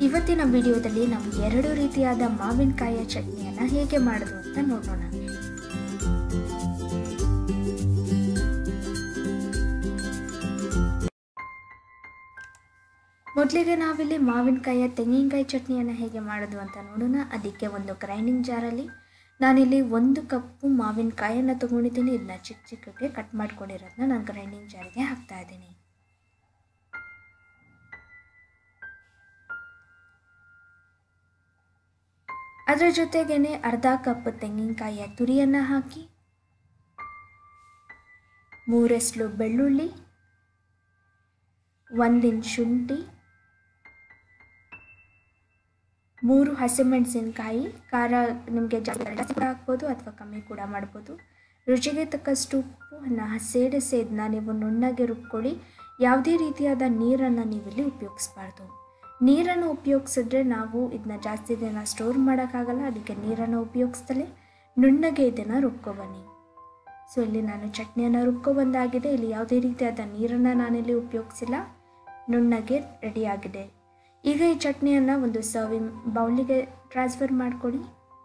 ಇವತ್ತಿನ ವಿಡಿಯೋದಲ್ಲಿ ನಾವು ಎರಡು ರೀತಿಯಾದ ಮಾವಿನಕಾಯಿಯ ಚಟ್ನಿಯನ್ನು ಹೇಗೆ ಮಾಡೋದು ಅಂತ ನೋಡೋಣ ಮೊದಲಿಗೆ ನಾವಿಲ್ಲಿ ಮಾವಿನಕಾಯಿಯ ತೆಂಗಿನಕಾಯಿ ಚಟ್ನಿಯನ್ನು ಹೇಗೆ ಮಾಡೋದು ಅಂತ ನೋಡೋಣ ಅದಕ್ಕೆ ಒಂದು ಗ್ರೈಂಡಿಂಗ್ ಜಾರಲ್ಲಿ ನಾನಿಲ್ಲಿ ಒಂದು ಕಪ್ಪು ಮಾವಿನಕಾಯನ್ನು ತೊಗೊಂಡಿದ್ದೀನಿ ಇದನ್ನ ಚಿಕ್ಕ ಚಿಕ್ಕಕ್ಕೆ ಕಟ್ ಮಾಡ್ಕೊಂಡಿರೋದನ್ನ ನಾನು ಗ್ರೈಂಡಿಂಗ್ ಜಾರಿಗೆ ಹಾಕ್ತಾ ಇದ್ದೀನಿ ಅದರ ಜೊತೆಗೇನೆ ಅರ್ಧ ಕಪ್ ತೆಂಗಿನಕಾಯಿಯ ತುರಿಯನ್ನು ಹಾಕಿ ಮೂರೆಸ್ಲು ಬೆಳ್ಳುಳ್ಳಿ ಒಂದಿಂಚ್ ಶುಂಠಿ ಮೂರು ಹಸಿಮೆಣಸಿನಕಾಯಿ ಖಾರ ನಿಮಗೆ ಜಾಸ್ತಿ ಕೂಡ ಹಾಕ್ಬೋದು ಅಥವಾ ಕಮ್ಮಿ ಕೂಡ ಮಾಡ್ಬೋದು ರುಚಿಗೆ ತಕ್ಕಷ್ಟು ಉಪ್ಪನ್ನು ಸೇರಿಸಿ ಇದನ್ನ ನೀವು ನುಣ್ಣಗೆ ರುಬ್ಕೊಳ್ಳಿ ಯಾವುದೇ ರೀತಿಯಾದ ನೀರನ್ನು ನೀವಿಲ್ಲಿ ಉಪಯೋಗಿಸ್ಬಾರ್ದು ನೀರನ್ನು ಉಪಯೋಗಿಸಿದ್ರೆ ನಾವು ಇದನ್ನ ಜಾಸ್ತಿ ದಿನ ಸ್ಟೋರ್ ಮಾಡೋಕ್ಕಾಗಲ್ಲ ಅದಕ್ಕೆ ನೀರನ್ನು ಉಪಯೋಗಿಸ್ದಲೇ ನುಣ್ಣಗೆ ಇದನ್ನು ರುಬ್ಕೊಬನ್ನಿ ಸೊ ಇಲ್ಲಿ ನಾನು ಚಟ್ನಿಯನ್ನು ರುಬ್ಕೊಬಂದಾಗಿದೆ ಇಲ್ಲಿ ಯಾವುದೇ ರೀತಿಯಾದ ನೀರನ್ನು ನಾನಿಲ್ಲಿ ಉಪಯೋಗಿಸಿಲ್ಲ ನುಣ್ಣಗೆ ರೆಡಿಯಾಗಿದೆ ಈಗ ಈ ಚಟ್ನಿಯನ್ನು ಒಂದು ಸರ್ವಿಂಗ್ ಬೌಲಿಗೆ ಟ್ರಾನ್ಸ್ಫರ್ ಮಾಡಿಕೊಡಿ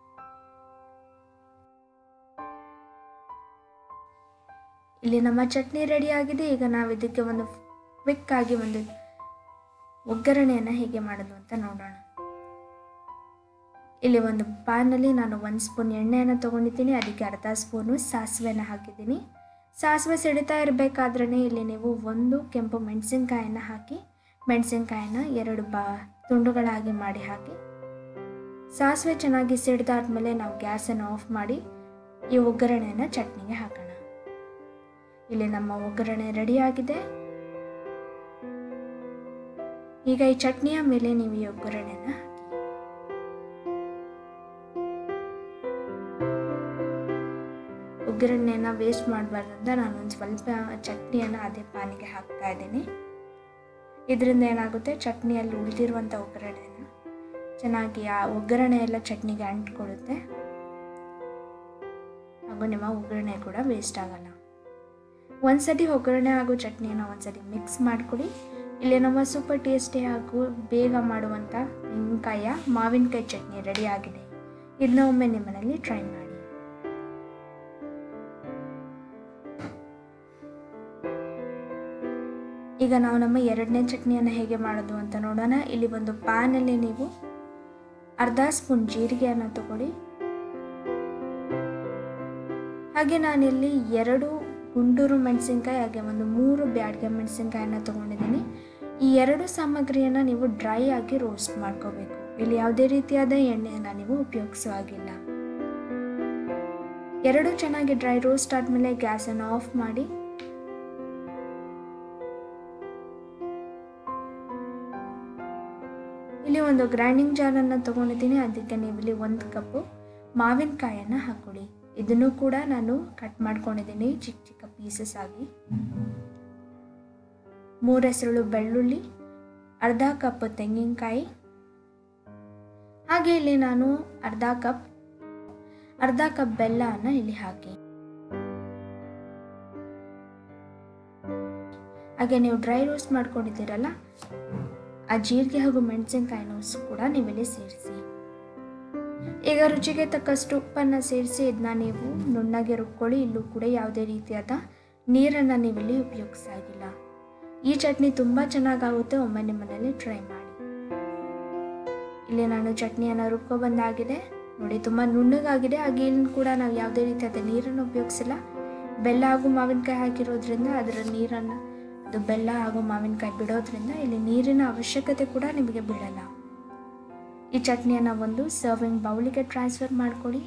ಇಲ್ಲಿ ನಮ್ಮ ಚಟ್ನಿ ರೆಡಿಯಾಗಿದೆ ಈಗ ನಾವು ಇದಕ್ಕೆ ಒಂದು ಕ್ವಿಕ್ ಆಗಿ ಒಂದು ಒಗ್ಗರಣೆಯನ್ನು ಹೇಗೆ ಮಾಡೋದು ಅಂತ ನೋಡೋಣ ಇಲ್ಲಿ ಒಂದು ಪ್ಯಾನಲ್ಲಿ ನಾನು ಒಂದು ಸ್ಪೂನ್ ಎಣ್ಣೆಯನ್ನು ತೊಗೊಂಡಿದ್ದೀನಿ ಅದಕ್ಕೆ ಅರ್ಧ ಸ್ಪೂನು ಸಾಸಿವೆನ ಹಾಕಿದ್ದೀನಿ ಸಾಸಿವೆ ಸಿಡಿತಾ ಇರಬೇಕಾದ್ರೇ ಇಲ್ಲಿ ನೀವು ಒಂದು ಕೆಂಪು ಮೆಣಸಿನ್ಕಾಯನ್ನು ಹಾಕಿ ಮೆಣಸಿನ್ಕಾಯಿನ ಎರಡು ಬಾ ತುಂಡುಗಳಾಗಿ ಮಾಡಿ ಹಾಕಿ ಸಾಸಿವೆ ಚೆನ್ನಾಗಿ ಸಿಡ್ದಾದ್ಮೇಲೆ ನಾವು ಗ್ಯಾಸನ್ನು ಆಫ್ ಮಾಡಿ ಈ ಒಗ್ಗರಣೆಯನ್ನು ಚಟ್ನಿಗೆ ಹಾಕೋಣ ಇಲ್ಲಿ ನಮ್ಮ ಒಗ್ಗರಣೆ ರೆಡಿಯಾಗಿದೆ ಈಗ ಈ ಚಟ್ನಿಯ ಮೇಲೆ ನೀವು ಈ ಒಗ್ಗರಣೆಯನ್ನು ಹಾಕಿ ಒಗ್ಗರಣೆಯನ್ನು ವೇಸ್ಟ್ ಮಾಡಬಾರ್ದು ಅಂತ ನಾನು ಒಂದು ಸ್ವಲ್ಪ ಚಟ್ನಿಯನ್ನು ಅದೇ ಪಾನಿಗೆ ಹಾಕ್ತಾ ಇದ್ದೀನಿ ಇದರಿಂದ ಏನಾಗುತ್ತೆ ಚಟ್ನಿಯಲ್ಲಿ ಉಳಿದಿರುವಂಥ ಒಗ್ಗರಣೆನ ಚೆನ್ನಾಗಿ ಆ ಒಗ್ಗರಣೆ ಎಲ್ಲ ಚಟ್ನಿಗೆ ಅಂಟ್ಕೊಳ್ಳುತ್ತೆ ಹಾಗೂ ನಿಮ್ಮ ಒಗ್ಗರಣೆ ಕೂಡ ವೇಸ್ಟ್ ಆಗಲ್ಲ ಒಂದ್ಸತಿ ಒಗ್ಗರಣೆ ಹಾಗೂ ಚಟ್ನಿಯನ್ನು ಒಂದ್ಸತಿ ಮಿಕ್ಸ್ ಮಾಡಿಕೊಡಿ ಇಲ್ಲಿ ನಮ್ಮ ಸೂಪರ್ ಟೇಸ್ಟಿ ಹಾಗೂ ಬೇಗ ಮಾಡುವಂಥ ತೆಂಗಿನಕಾಯಿಯ ಮಾವಿನಕಾಯಿ ಚಟ್ನಿ ರೆಡಿ ಆಗಿದೆ ಇದನ್ನ ಒಮ್ಮೆ ನಿಮ್ಮನೇಲಿ ಟ್ರೈ ಮಾಡಿ ಈಗ ನಾವು ನಮ್ಮ ಎರಡನೇ ಚಟ್ನಿಯನ್ನು ಹೇಗೆ ಮಾಡೋದು ಅಂತ ನೋಡೋಣ ಇಲ್ಲಿ ಒಂದು ಪ್ಯಾನಲ್ಲಿ ನೀವು ಅರ್ಧ ಸ್ಪೂನ್ ಜೀರಿಗೆಯನ್ನು ತಗೊಳ್ಳಿ ಹಾಗೆ ನಾನಿಲ್ಲಿ ಎರಡು ಗುಂಡೂರು ಮೆಣಸಿನ್ಕಾಯಿ ಹಾಗೆ ಒಂದು ಮೂರು ಬ್ಯಾಡ್ಗೆ ಮೆಣಸಿನ್ಕಾಯನ್ನು ತೊಗೊಂಡಿದ್ದೀನಿ ಈ ಎರಡು ಸಾಮಗ್ರಿಯನ್ನು ನೀವು ಡ್ರೈ ಆಗಿ ರೋಸ್ಟ್ ಮಾಡ್ಕೋಬೇಕು ಇಲ್ಲಿ ಯಾವುದೇ ರೀತಿಯಾದ ಎಣ್ಣೆಯನ್ನು ನೀವು ಉಪಯೋಗಿಸೋ ಹಾಗಿಲ್ಲ ಎರಡು ಚೆನ್ನಾಗಿ ಡ್ರೈ ರೋಸ್ಟ್ ಆದಮೇಲೆ ಗ್ಯಾಸನ್ನು ಆಫ್ ಮಾಡಿ ಇಲ್ಲಿ ಒಂದು ಗ್ರೈಂಡಿಂಗ್ ಜಾರನ್ನು ತೊಗೊಂಡಿದ್ದೀನಿ ಅದಕ್ಕೆ ನೀವು ಇಲ್ಲಿ ಒಂದು ಕಪ್ಪು ಮಾವಿನಕಾಯನ್ನು ಹಾಕ್ಕೊಳ್ಳಿ ಇದನ್ನು ಕೂಡ ನಾನು ಕಟ್ ಮಾಡ್ಕೊಂಡಿದ್ದೀನಿ ಚಿಕ್ಕ ಚಿಕ್ಕ ಪೀಸಸ್ ಆಗಿ ಮೂರು ಹೆಸರುಳು ಬೆಳ್ಳುಳ್ಳಿ ಅರ್ಧ ಕಪ್ ತೆಂಗಿನಕಾಯಿ ಹಾಗೆ ಇಲ್ಲಿ ನಾನು ಅರ್ಧ ಕಪ್ ಅರ್ಧ ಕಪ್ ಬೆಲ್ಲವನ್ನು ಇಲ್ಲಿ ಹಾಕಿ ಹಾಗೆ ನೀವು ಡ್ರೈ ರೋಸ್ಟ್ ಮಾಡ್ಕೊಂಡಿದ್ದೀರಲ್ಲ ಆ ಜೀರಿಗೆ ಹಾಗೂ ಮೆಣಸಿನ್ಕಾಯಿನೂ ಕೂಡ ನೀವಿಲ್ಲಿ ಸೇರಿಸಿ ಈಗ ರುಚಿಗೆ ತಕ್ಕಷ್ಟು ಉಪ್ಪನ್ನು ಸೇರಿಸಿ ಇದನ್ನ ನೀವು ನುಣ್ಣಗೆ ರುಬ್ಕೊಳ್ಳಿ ಇಲ್ಲೂ ಕೂಡ ಯಾವುದೇ ರೀತಿಯಾದ ನೀರನ್ನು ನೀವಿಲ್ಲಿ ಉಪಯೋಗಿಸಾಗಿಲ್ಲ ಈ ಚಟ್ನಿ ತುಂಬ ಚೆನ್ನಾಗಾಗುತ್ತೆ ಒಮ್ಮೆ ನಿಮ್ಮ ಮನೇಲಿ ಟ್ರೈ ಮಾಡಿ ಇಲ್ಲಿ ನಾನು ಚಟ್ನಿಯನ್ನು ರುಬ್ಕೊ ಬಂದಾಗಿದೆ ನೋಡಿ ತುಂಬ ನುಣ್ಣಗಾಗಿದೆ ಹಾಗೆ ಇಲ್ಲಿ ಕೂಡ ನಾವು ಯಾವುದೇ ರೀತಿಯಾದ ನೀರನ್ನು ಉಪಯೋಗಿಸಿಲ್ಲ ಬೆಲ್ಲ ಹಾಗೂ ಮಾವಿನಕಾಯಿ ಹಾಕಿರೋದ್ರಿಂದ ಅದರ ನೀರನ್ನು ಅದು ಬೆಲ್ಲ ಹಾಗೂ ಮಾವಿನಕಾಯಿ ಬಿಡೋದ್ರಿಂದ ಇಲ್ಲಿ ನೀರಿನ ಅವಶ್ಯಕತೆ ಕೂಡ ನಿಮಗೆ ಬೀಳಲ್ಲ ಈ ಚಟ್ನಿಯನ್ನು ಒಂದು ಸರ್ವಿಂಗ್ ಬೌಲಿಗೆ ಟ್ರಾನ್ಸ್ಫರ್ ಮಾಡ್ಕೊಳ್ಳಿ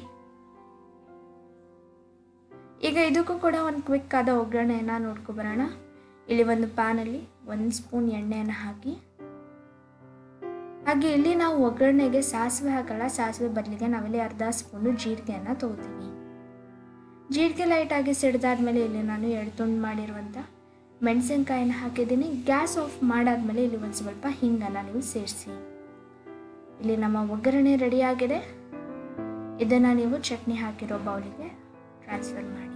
ಈಗ ಇದಕ್ಕೂ ಕೂಡ ಒಂದು ಕ್ವಿಕ್ ಆದ ಒಗ್ಗರಣೆಯನ್ನು ನೋಡ್ಕೊಬರೋಣ ಇಲ್ಲಿ ಒಂದು ಪ್ಯಾನಲ್ಲಿ ಒಂದು ಸ್ಪೂನ್ ಎಣ್ಣೆಯನ್ನು ಹಾಕಿ ಹಾಗೆ ಇಲ್ಲಿ ನಾವು ಒಗ್ಗರಣೆಗೆ ಸಾಸಿವೆ ಹಾಕಲ್ಲ ಸಾಸಿವೆ ಬದಲಿಗೆ ನಾವಿಲ್ಲಿ ಅರ್ಧ ಸ್ಪೂನು ಜೀರಿಗೆಯನ್ನು ತೊಗೋತೀವಿ ಜೀರಿಗೆ ಲೈಟಾಗಿ ಸಿಡ್ದಾದ್ಮೇಲೆ ಇಲ್ಲಿ ನಾನು ಎರಡು ತುಂಡು ಮಾಡಿರುವಂಥ ಮೆಣಸಿನ್ಕಾಯಿನ ಹಾಕಿದ್ದೀನಿ ಗ್ಯಾಸ್ ಆಫ್ ಮಾಡಾದ್ಮೇಲೆ ಇಲ್ಲಿ ಒಂದು ಸ್ವಲ್ಪ ಹಿಂಗನ್ನು ನೀವು ಸೇರಿಸಿ ಇಲ್ಲಿ ನಮ್ಮ ಒಗ್ಗರಣೆ ರೆಡಿಯಾಗಿದೆ ಇದನ್ನು ನೀವು ಚಟ್ನಿ ಹಾಕಿರೋ ಬೌಲಿಗೆ ಟ್ರಾನ್ಸ್ಫರ್ ಮಾಡಿ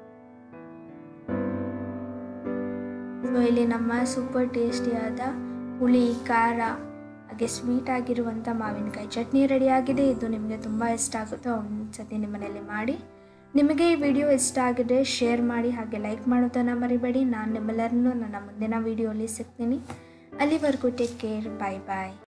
ಸೊ ಇಲ್ಲಿ ನಮ್ಮ ಸೂಪರ್ ಟೇಸ್ಟಿಯಾದ ಹುಳಿ ಖಾರ ಹಾಗೆ ಸ್ವೀಟ್ ಆಗಿರುವಂಥ ಮಾವಿನಕಾಯಿ ಚಟ್ನಿ ರೆಡಿಯಾಗಿದೆ ಇದು ನಿಮಗೆ ತುಂಬ ಇಷ್ಟ ಆಗುತ್ತೋ ಒಂದು ಸತಿ ನಿಮ್ಮ ಮನೆಯಲ್ಲಿ ಮಾಡಿ ನಿಮಗೆ ಈ ವಿಡಿಯೋ ಇಷ್ಟ ಆಗಿದೆ ಶೇರ್ ಮಾಡಿ ಹಾಗೆ ಲೈಕ್ ಮಾಡೋದನ್ನು ಮರಿಬೇಡಿ ನಾನು ನಿಮ್ಮೆಲ್ಲರನ್ನೂ ನನ್ನ ಮುಂದಿನ ವಿಡಿಯೋಲಿ ಸಿಗ್ತೀನಿ ಅಲ್ಲಿವರೆಗೂ ಟೇಕ್ ಕೇರ್ ಬಾಯ್ ಬಾಯ್